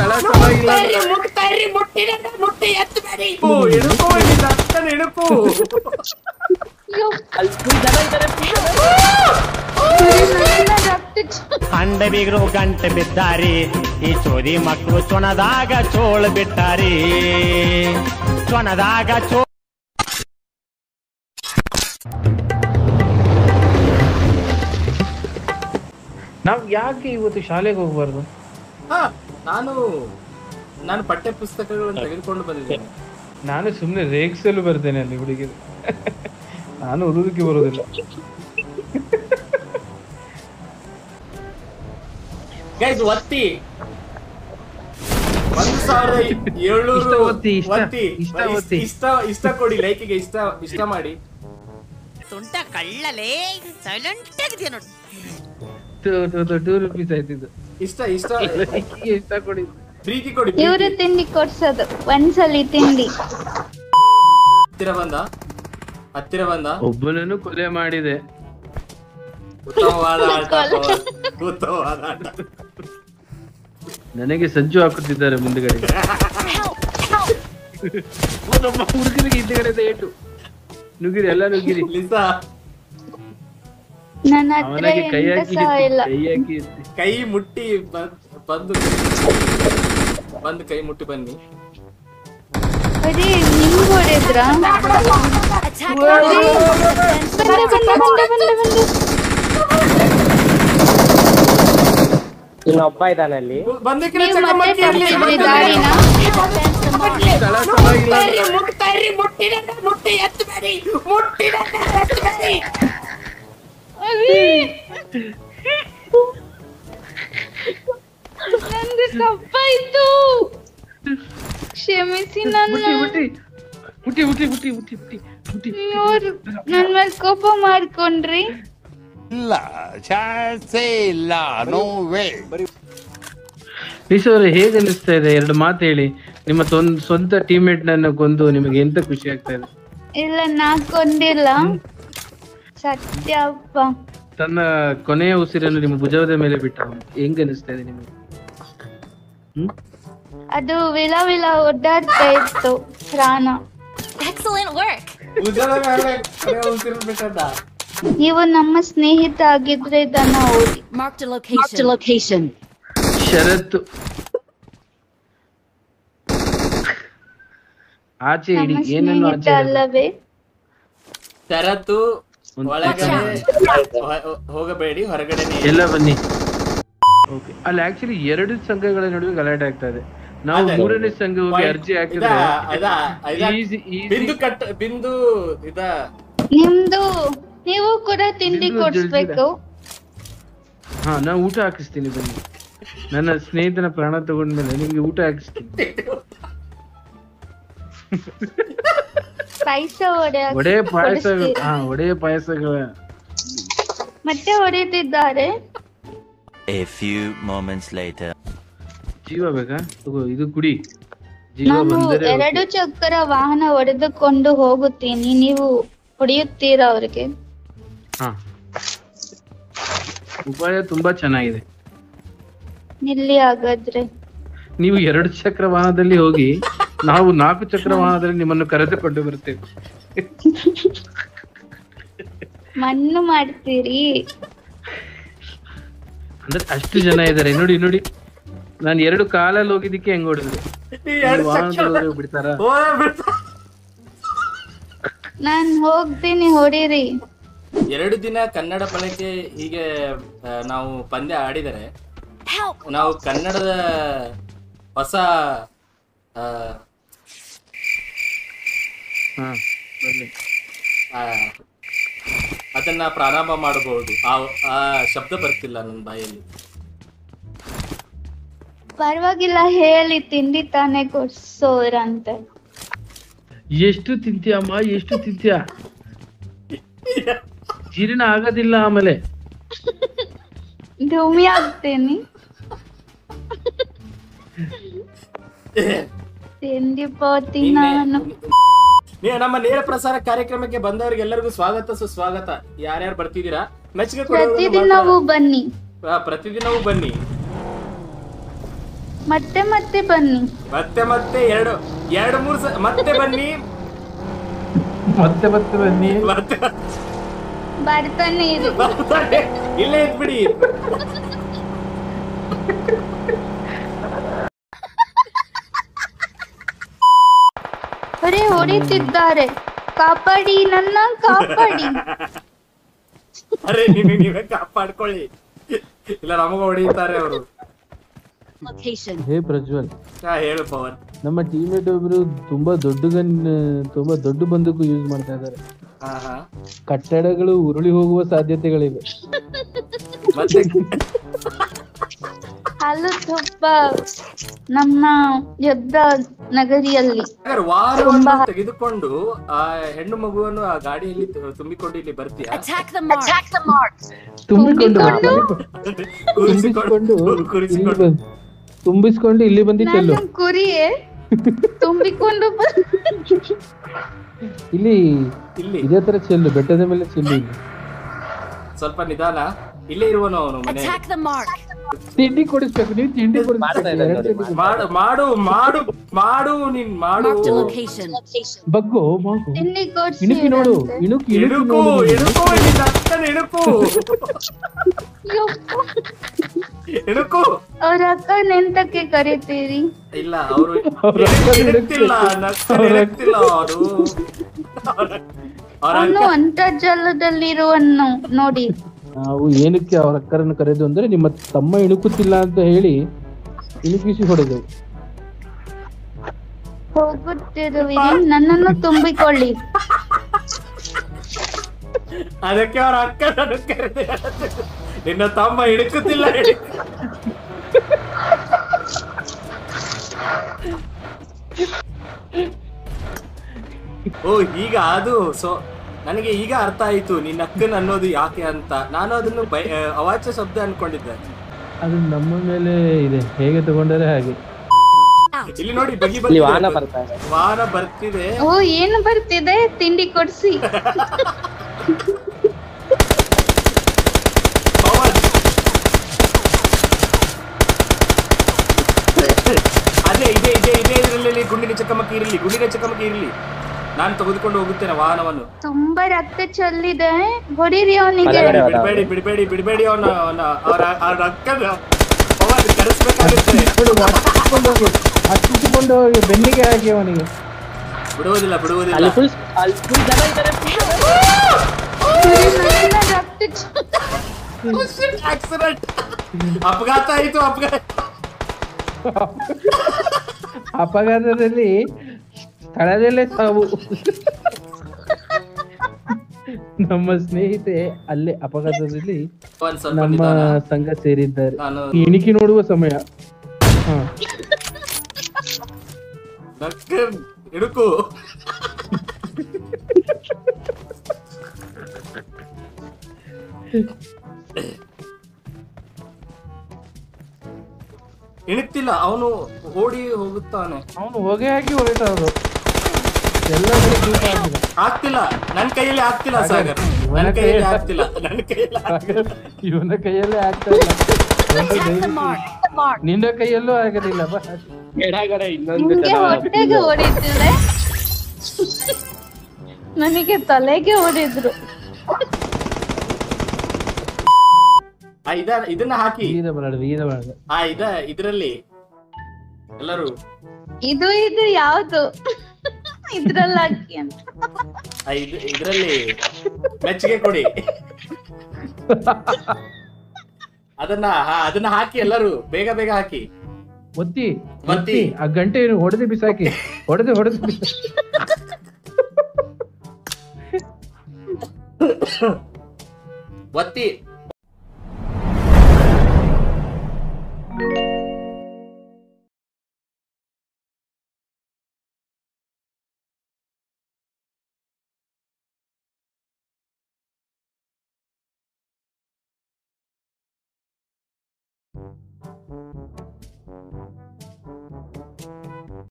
ಸ್ಥಳ ಚೆನ್ನಾಗಿಲ್ಲ ಮುಟ್ತಾರ್ರಿ ಮುಟ್ಟಿನ ಮುಟ್ಟಿ ಎತ್ತಬೇಡಿ ಎಣುಕು ನಿನ್ನ ಅಕ್ಕನ ಎಣುಕು ಅಂಡ ಬೀಗರು ಗಂಟೆ ಬಿದ್ದಾರಿ ಈ ಚೋದಿ ಮಕ್ಕಳು ಚೊಣದಾಗ ಚೋಳ ಬಿಟ್ಟಾರಿ ಚೊಣದಾಗ ಚೋ ನಾವ್ ಯಾಕೆ ಇವತ್ತು ಶಾಲೆಗೆ ಹೋಗ್ಬಾರ್ದು ಹಾ ನಾನು ನಾನು ಪಠ್ಯ ಪುಸ್ತಕಗಳನ್ನು ತೆಗೆದುಕೊಂಡು ಬಂದಿದ್ದೇನೆ ನಾನು ಸುಮ್ಮನೆ ರೇಗ್ಸಲು ಬರ್ತೇನೆ ಅಲ್ಲಿ ಹುಡುಗಿರು ನಾನು ಓದೋದಕ್ಕೆ ಬರೋದಿಲ್ಲ ಗೈಸ್ ಒತ್ತಿ ಒಂದು ಸಾವಿರದ ಏಳ್ನೂರು ಇಷ್ಟ ಒತ್ತಿ, ಇಷ್ಟ, ಒತ್ತಿ ಇಷ್ಟ ಇಷ್ಟ- ಒತ್ತಿ. ಇಷ್ಟ ಇಷ್ಟ ಕೊಡಿ ಲೈಕಿಗೆ ಇಷ್ಟ ಇಷ್ಟ ಮಾಡಿ ತುಂಟ ಕಳ್ಳಲೇ ಸೈಲೆಂಟ್ ಆಗಿದೆಯಾ ನೋಡಿ ಟೂ ರುಪೀಸ್ ಆಯ್ತಿದ್ದು ಇಷ್ಟ ಇಷ್ಟ ಲೈಕಿಗೆ ಇಷ್ಟ ಕೊಡಿ ಪ್ರೀತಿ ಕೊಡಿ ಇವ್ರು ಪ್ರೀತಿ. ತಿಂಡಿ ಕೊಡ್ಸೋದು ಒಂದ್ಸಲಿ ತಿಂಡಿ ಹತ್ತಿರ ಬಂದ ಹತ್ತಿರ ಬಂದ ಒಬ್ಬನನ್ನು ಕೊಲೆ ಮಾಡಿದೆ ಉತ್ತಮವಾದ ಆಟ ಪವನ್. ಉತ್ತಮವಾದ ಆಟ ನನಗೆ ಸಜ್ಜು ಹಾಕುತ್ತಿದ್ದಾರೆ ಮುಂದುಗಡೆ ನಮ್ಮ ಹುಡುಗರಿಗೆ ಹಿಂದುಗಡೆ ಏಟು ನುಗ್ಗಿರಿ ಎಲ್ಲ ನುಗ್ಗಿರಿ ಲಿಸಾ ನನ್ನ ಹತ್ರ ಅವನಿಗೆ ಕೈ ಎಂತ ಹಾಕಿ ಸಹ ಇಲ್ಲ ಕೈ ಹಾಕಿ ಎತ್ತಿ. ಕೈ ಮುಟ್ಟಿ ಬ- ಬಂದು ಬಂದು ಕೈ ಮುಟ್ಟಿ ಬನ್ನಿ ಬರೀ ನಿಮ್ಗ್ ಹೊಡೆದ್ರ ಬಂದೆ ಬಂದೆ ಬಂದೆ ಬಂದೆ ಬಂದೆ ಇನ್ನೊಬ್ಬ ಇದ್ದಾನಲ್ಲಿ ಬಂದಕ್ಕಿನ ನೀವು ಮತ್ತೆ ತಪ್ಪಿದ್ರಿ ದಾರಿನ ಸ್ಥಳ ಚೆನ್ನಾಗಿಲ್ಲ ಮುಟ್ತಾರ್ರಿ ಮುಟ್ಟಿನ ಮುಟ್ಟಿ ಎತ್ತಬೇಡಿ ಮುಟ್ಟಿನ ಎತ್ತಬೇಡಿ ನಂದು ತಪ್ಪಾಯ್ತು ಕ್ಷಮಿಸಿ ನನ್ನ ಮುಟ್ಟಿ ಮುಟ್ಟಿ ಮುಟ್ಟಿ ಮುಟ್ಟಿ ಮುಟ್ಟಿ ಮುಟ್ಟಿ ಮುಟ್ಟಿ ಮುಟ್ಟಿ ಇವ್ರು ನನ್ ಮೇಲೆ ಕೋಪ ಮಾಡ್ಕೊಂಡ್ರಿ ಇಲ್ಲ ಚಾನ್ಸೇ ಇಲ್ಲ ನೋ ವೇ ನಿಶ್ ಅವರೇ ಹೇಗೆ ಅನಿಸ್ತಾ ಇದೆ ಎರಡು ಮಾತು ಹೇಳಿ ನಿಮ್ಮ ತೊಂದ್ ಸ್ವಂತ ಟೀಮ್ಮೇಟ್ ನನ್ನ ಕೊಂದು ನಿಮಗೆ ಎಂತ ಖುಷಿ ಆಗ್ತಾ ಇದೆ ಇಲ್ಲ ನಾ ಕೊಂದಿಲ್ಲ ಸತ್ಯ ಅಪ್ಪ ತನ್ನ ಕೊನೆಯ ಉಸಿರನ್ನು ನಿಮ್ಮ ಭುಜದ ಮೇಲೆ ಬಿಟ್ಟ ಹೆಂಗ್ ಅನಿಸ್ತಾ ಇದೆ ನಿಮಗೆ ಹ್ಮ್ ಅದು ವಿಲ ವಿಲ ಒಡ್ಡಾಡ್ತಾ ಇತ್ತು ಪ್ರಾಣ ಎಕ್ಸಲೆಂಟ್ ವರ್ಕ್ ಭುಜದ ಮೇಲೆ ಕಡೆ ಉಸಿರು ಬಿಟ್ಟದ್ದ ನೀವು ನಮ್ಮ ಸ್ನೇಹಿತ ಆಗಿದ್ರೆ ಇದನ್ನ ಓದಿ ಮಾರ್ಕ್ ಲೊಕೇಶನ್ ಲೊಕೇಶನ್ ಷರತ್ತು ಆಚೆ ಇಡಿ ನಮ್ಮ ಏನನ್ನು ಸ್ನೇಹಿತ ಆಚೆ ಇಡಬೇಡಿ. ಅಲ್ಲವೇ ಷರತ್ತು ಒಂದು ಒಳಗಡೆ ಹೊ- ಹೋಗಬೇಡಿ ಹೊರಗಡೆನೆ ಇರಿ. ಎಲ್ಲ ಬನ್ನಿ ಓಕೆ ಅಲ್ಲಿ ಆಕ್ಚುಲಿ ಎರಡು ಸಂಘಗಳ ನಡುವೆ ಗಲಾಟೆ ಆಗ್ತಾ ಇದೆ ನಾವು ಅದೇ. ಮೂರನೇ ಸಂಘ ಹೋಗಿ Point- ಅರ್ಜಿ ಇದಾ- ಹಾಕಿದ್ರೆ ಇದಾ- ಇದಾ- ಈಸಿ ಈಸಿ ಬಿಂದು ಕಟ್ ಬಿಂದು ಇದ ನಿಮ್ದು ನೀವು ಕೂಡ ತಿಂಡಿ ನಿಮ್ದು ಕೊಡ್ಸ್ಬೇಕು ಹಾ ನಾ ಊಟ ಹಾಕಿಸ್ತೀನಿ ಬನ್ನಿ ನನ್ನ ಸ್ನೇಹಿತನ ಪ್ರಾಣ ತಗೊಂಡ್ಮೇಲೆ ನಿಮ್ಗೆ ಊಟ ಹಾಕಿಸ್ತೀನಿ ಪಾಯಸ ಒಡೆ ಒಡೆ ಪಾಯಸ ಕೊಡಿಸ್ತೀರಾ? ಹಾ ಒಡೆ ಪಾಯಸಗಳ ಮತ್ತೆ ಹೊಡೆದಿದ್ದಾರೆ A few moments later. ಜೀವ ಬೇಕಾ ತಗೋ ಇದು ಕುಡಿ ಜೀವ ನಾನು ಬಂದರೆ ಎರಡು okay. ಚಕ್ರ ವಾಹನ ಹೊಡೆದುಕೊಂಡು ಹೋಗುತ್ತೀನಿ ನೀವು ಹೊಡೆಯುತ್ತೀರಾ ಅವ್ರಿಗೆ ಹಾ ಉಪಾಯ ತುಂಬಾ ಚೆನ್ನಾಗಿದೆ ನಿಲ್ಲಿ ಹಾಗಾದ್ರೆ ನೀವು ಎರಡು ಚಕ್ರ ವಾಹನದಲ್ಲಿ ಹೋಗಿ ನಾವು ನಾಲ್ಕು ಚಕ್ರ ವಾಹನದಲ್ಲಿ ನಿಮ್ಮನ್ನು ಕರೆದುಕೊಂಡು ಬರ್ತೇವೆ ಮಣ್ಣು ಮಾಡ್ತೀರಿ ಅಂದ್ರೆ ಅಷ್ಟು ಜನ ಇದ್ದಾರೆ ನೋಡಿ ನೋಡಿ ನಾನು ಎರಡು ಕಾಲಲ್ಲಿ ಹೋಗಿದ್ದಕ್ಕೆ ಹೆಂಗ್ ಹೊಡೆದ್ರು ಈ ಎರಡು ವಾಹನದಲ್ಲಿ ಚಕ್ರ- ಹೋಗಿ ಬಿಡ್ತಾರ ಹೋಗೇ ಬಿಡ್ತಾ- ನಾನ್ ಹೋಗ್ತೀನಿ ಹೊಡೀರಿ ಎರಡು ದಿನ ಕನ್ನಡ ಬಳಕೆ ಹೀಗೆ ಆ, ನಾವು ಪಂದ್ಯ ಆಡಿದರೆ ನಾವು ಕನ್ನಡದ ಹೊಸ ಆ, ಹಾ ಬರ್ಲಿ ಆ, ಅದನ್ನ ಪ್ರಾರಂಭ ಮಾಡಬಹುದು ಆ ಆ ಶಬ್ದ ಬರ್ತಿಲ್ಲ ನನ್ನ ಬಾಯಲ್ಲಿ ಪರವಾಗಿಲ್ಲ ಹೇಳಿ ತಿಂಡಿ ತಾನೇ ಕೊಡ್ಸೋರಂತೆ ಎಷ್ಟು ತಿಂತೀಯ ಅಮ್ಮ ಎಷ್ಟು ತಿಂತೀಯ ಜೀರ್ಣ ಆಗೋದಿಲ್ಲ ಆಮೇಲೆ ಧೂಮಿ ಆಗ್ತೀನಿ ತಿಂಡಿ ಪೋತಿ ನಿನ್ನೆ- ನಾನು ನೀವು ನಮ್ಮ ನೇರ ಪ್ರಸಾರ ಕಾರ್ಯಕ್ರಮಕ್ಕೆ ಬಂದವರಿಗೆಲ್ಲರಿಗೂ ಸ್ವಾಗತ ಸುಸ್ವಾಗತ ಯಾರ್ಯಾರು ಬರ್ತಿದ್ದೀರಾ ಮೆಚ್ಚುಗೆ ಕೊಡೋರು ಪ್ರತಿದಿನವೂ ಬನ್ನಿ ಮಾತ್ರ- ಆ, ಪ್ರತಿದಿನವೂ ಬನ್ನಿ ಮತ್ತೆ ಮತ್ತೆ ಬನ್ನಿ ಮತ್ತೆ ಮತ್ತೆ ಎರಡು ಎರಡು ಮೂರು ಸ ಮತ್ತೆ ಬನ್ನಿ ಮತ್ತೆ ಮತ್ತೆ ಬನ್ನಿ ಮತ್ತೆ ಬರ್ತಾನೆ ಇರು ಬರ್ತಾರೆ. ಇಲ್ಲೇ ಇದ್ಬಿಡಿ ಹೊರೆ ಹೊಡಿತಿದ್ದಾರೆ ಕಾಪಾಡಿ ನನ್ನ ಕಾಪಾಡಿ ಅರೆ ನೀವು ನೀವೇ ಕಾಪಾಡ್ಕೊಳ್ಳಿ ಇಲ್ಲ ನಮಗ ಹೊಡೆಯುತ್ತಾರೆ ಅವರು Location. ಹೇ ಪ್ರಜ್ವಲ್ ಹಾ ಹೇಳು ಪವನ್ ನಮ್ಮ ಟೀಮೇಟ್ ಒಬ್ರು ತುಂಬಾ ದೊಡ್ಡ ಗನ್ ತುಂಬಾ ದೊಡ್ಡ ಬಂದೂಕು ಯೂಸ್ ಮಾಡ್ತಾ ಇದ್ದಾರೆ ಹಾ ಹಾ ಕಟ್ಟಡಗಳು ಉರುಳಿ ಹೋಗುವ ಸಾಧ್ಯತೆಗಳಿವೆ ಮತ್ತೆ ಅಲ್ಲೂ ತುಂಬ ನಮ್ಮ ಯುದ್ಧ ನಗರಿಯಲ್ಲಿ ಹಾಗಾದ್ರೆ ವಾರವನ್ನು ತೆಗೆದುಕೊಂಡು ಆ ಹೆಣ್ಣು ಮಗುವನ್ನು ಆ ಗಾಡಿಯಲ್ಲಿ ತು- ತುಂಬಿಕೊಂಡು ಇಲ್ಲಿ ಬರ್ತೀಯಾ Attack the mark. Attack the mark. ತುಂಬಿಕೊಂಡು ಕೂರಿಸಿಕೊಂಡು ತುಂಬಿಸ್ಕೊಂಡು ಇಲ್ಲಿ ಕೂರಿಸಿಕೊಂಡು ಬಂದ್- ತುಂಬಿಸ್ಕೊಂಡು ಇಲ್ಲಿ ಬಂದು ಚೆಲ್ಲು ನನ್ನ ಕುರಿಯೇ ತುಂಬಿಕೊಂಡು ಬ- ಇಲ್ಲಿ ಇಲ್ಲಿ ಇದೇ ತರ ಚೆಲ್ಲು ಬೆಟ್ಟದ ಮೇಲೆ ಚೆಲ್ಲು ಇಲ್ಲಿ ಸ್ವಲ್ಪ ನಿಧಾನ ಇಲ್ಲೇ ಇರುವನು ಅವನು ಮನೆ Attack the mark. ತಿಂಡಿ ಕೊಡಿಸ್ಬೇಕು ನೀವು ತಿಂಡಿ ಕೊಡಿಸ್ಬೇಕು ಎರಡು ತಿಂಡಿ ಕೊಡಿ. ಮಾಡು ಮಾಡು ಮಾಡು ಮಾಡು ನೀನ್ ಮಾಡು Marked a location. ಬಗ್ಗು ಮಗು ತಿಂಡಿ ಕೊಡ್ಸಿ ಇಣುಕಿ ನೋಡು ಇಣುಕಿ ಇಣುಕಿ ಇಣುಕು ನೋಡು ನೀನು. ಇಣುಕು ಇಲ್ಲಿ ದಕ್ಕನ ಇಣುಕು ಇಣುಕು ಅವ್ರ ಅಕ್ಕ ನೆಂತಕ್ಕೆ ಕರಿತೀರಿ ಇಲ್ಲ ಅವರು ಅವ್ರ ಅಕ್ಕ ಇಣುಕ್ತಿಲ್ಲ ನಕ್ಕನ್ ಇಣುಕ್ತಿಲ್ಲ ಅವರು ಅವ್ರ ಅವನು ಅಂತರ್ಜಾಲದಲ್ಲಿರುವನ್ನು ನೋಡಿ ನಾವು ಏನಕ್ಕೆ ಅವರ ಅಕ್ಕರನ್ನು ಕರೆದು ಅಂದ್ರೆ ನಿಮ್ಮ ತಮ್ಮ ಇಣುಕುತ್ತಿಲ್ಲ ಅಂತ ಹೇಳಿ ಇಣುಕಿಸಿ ಹೊಡೆದೆವು ಹೋಗುತ್ತಿರುವಿರಿ ನನ್ನನ್ನು ತುಂಬಿಕೊಳ್ಳಿ ಅದಕ್ಕೆ ಅವ್ರ ಅಕ್ಕ ನನ್ನ ಕರೆದೆ ನಿನ್ನ ತಮ್ಮ ಹಿಡುಕುತ್ತಿಲ್ಲ ಹಿಡುಕು ಓ ಈಗ ಅದು ಸೊ ನನಗೆ ಈಗ ಅರ್ಥ ಆಯ್ತು ನಿನ್ನ ಅಕ್ಕನ ಅನ್ನೋದು ಯಾಕೆ ಅಂತ ನಾನು ಅದನ್ನು ಬೈ ಆ, ಅವಾಚ್ಯ ಶಬ್ದ ಅನ್ಕೊಂಡಿದ್ದೆ ಅದು ನಮ್ಮ ಮೇಲೆ ಇದೆ ಹೇಗೆ ತಗೊಂಡರೆ ಹಾಗೆ ಇಲ್ಲಿ ನೋಡಿ ಬಗಿ ಬಗಿ ವಾಹನ ಬರ್ತಿದೆ ಓ ಏನು ಬರ್ತಿದೆ ತಿಂಡಿ ಕೊಡ್ಸಿ ಪವನ್ ಅದೇ ಇದೆ ಇದೆ ಇದೆ ಇದರಲ್ಲಿ ಗುಂಡಿನ ಚಕಮಕಿ ಇರಲಿ ಗುಂಡಿನ ಚಕಮಕಿ ಇರಲಿ ನಾನು ತೆಗೆದುಕೊಂಡು ಹೋಗುತ್ತೇನೆ ವಾಹನವನ್ನು ತುಂಬಾ ರಕ್ತ ಚೆಲ್ಲಿದೆ ಹೊಡೀರಿ ಅವನಿಗೆ ಬಿಡಬೇಡಿ ಬಿಡಬೇಡಿ ಬಿಡಬೇಡಿ ಅವನ ಅವನ ಅವರ ಅವ್ರ ಅಕ್ಕನ ಪವನ್ ಕರೆಸ್ಬೇಕಾಗುತ್ತೆ ಬಿಡು, ಹತ್ತಿಸ್ಕೊಂಡು ಹೋಗಿ ಹತ್ತಿಸಿಕೊಂಡು ಹೋಗಿ ಬೆನ್ನಿಗೆ ಹಾಕಿ ಅವನಿಗೆ ಬಿಡುವುದಿಲ್ಲ ಬಿಡುವುದಿಲ್ಲ ನನ್ನ ರಕ್ತ ಚೆಲ್ಲಿ- ಆಕ್ಸಿಡೆಂಟ್ ಅಪಘಾತ ಆಯ್ತು ಅಪಘಾತ ಅಪಘಾತದಲ್ಲಿ ಸ್ಥಳದಲ್ಲೇ ಸಾವು ನಮ್ಮ ಸ್ನೇಹಿತೆ ಅಲ್ಲೇ ಅಪಘಾತದಲ್ಲಿ ಒಂದ್ ಸ್ವಲ್ಪ ನಮ್ಮ ನಿಧಾನ ಸಂಘ ಸೇರಿದ್ದಾರೆ ನಾನು ಇಣಿಕಿ ನೋಡುವ ಸಮಯ ಹಾ ಡಾಕ್ಟರ್ ಇಡುಕು ಇಣುಕ್ತಿಲ್ಲ ಅವನು ಓಡಿ ಹೋಗುತ್ತಾನೆ ಅವನು ಹೊಗೆ ಹಾಕಿ ಹೊರಟವರು ಎಲ್ಲ ಕಡೆ ದೂರ ಆಗಿದೆ ಆಗ್ತಿಲ್ಲ ನನ್ ಕೈಯಲ್ಲಿ ಆಗ್ತಿಲ್ಲ ಸಾಗರ್ ನನ್ ಕೈಯಲ್ಲಿ ಆಗ್ತಿಲ್ಲ ನನ್ ಕೈಯಲ್ಲಿ ಆಗ್ತಿಲ್ಲ. ಇವನ ಕೈಯಲ್ಲೇ ಆಗ್ತಾ ಇಲ್ಲ ಒಂದು Attack the ದಯವಿಟ್ಟು mark. The mark. ನಿನ್ನ ಕೈಯಲ್ಲೂ ಆಗಲಿಲ್ಲ ಬಾ ನಿಮ್ಗೆ ಹೊಟ್ಟೆಗೆ ಹೊಡಿತಿದೆ ನನಗೆ ತಲೆಗೆ ಹೊಡೆದ್ರು ಆ ಇದ ಇದನ್ನ ಹಾಕಿ ವೀರ ಬರಡ ವೀರ ಬರಡ ಆ ಇದ ಇದ್ರಲ್ಲಿ ಎಲ್ಲರೂ ಇದು ಇದು ಯಾವ್ದು ಇದ್ರಲ್ಲಿ ಹಾಕಿ ಅಂತ ಆ ಇದ್ ಇದ್ರಲ್ಲಿ ಮೆಚ್ಚುಗೆ ಕೊಡಿ ಅದನ್ನ ಹಾ, ಅದನ್ನ ಹಾಕಿ ಎಲ್ಲರೂ ಬೇಗ ಬೇಗ ಹಾಕಿ ಒತ್ತಿ ಒತ್ತಿ. ಒತ್ತಿ ಆ ಗಂಟೆ ಹೊಡೆದು ಬಿಸಾಕಿ ಹೊಡೆದು ಹೊಡೆದು ಬಿಸಾಕಿ ಒತ್ತಿ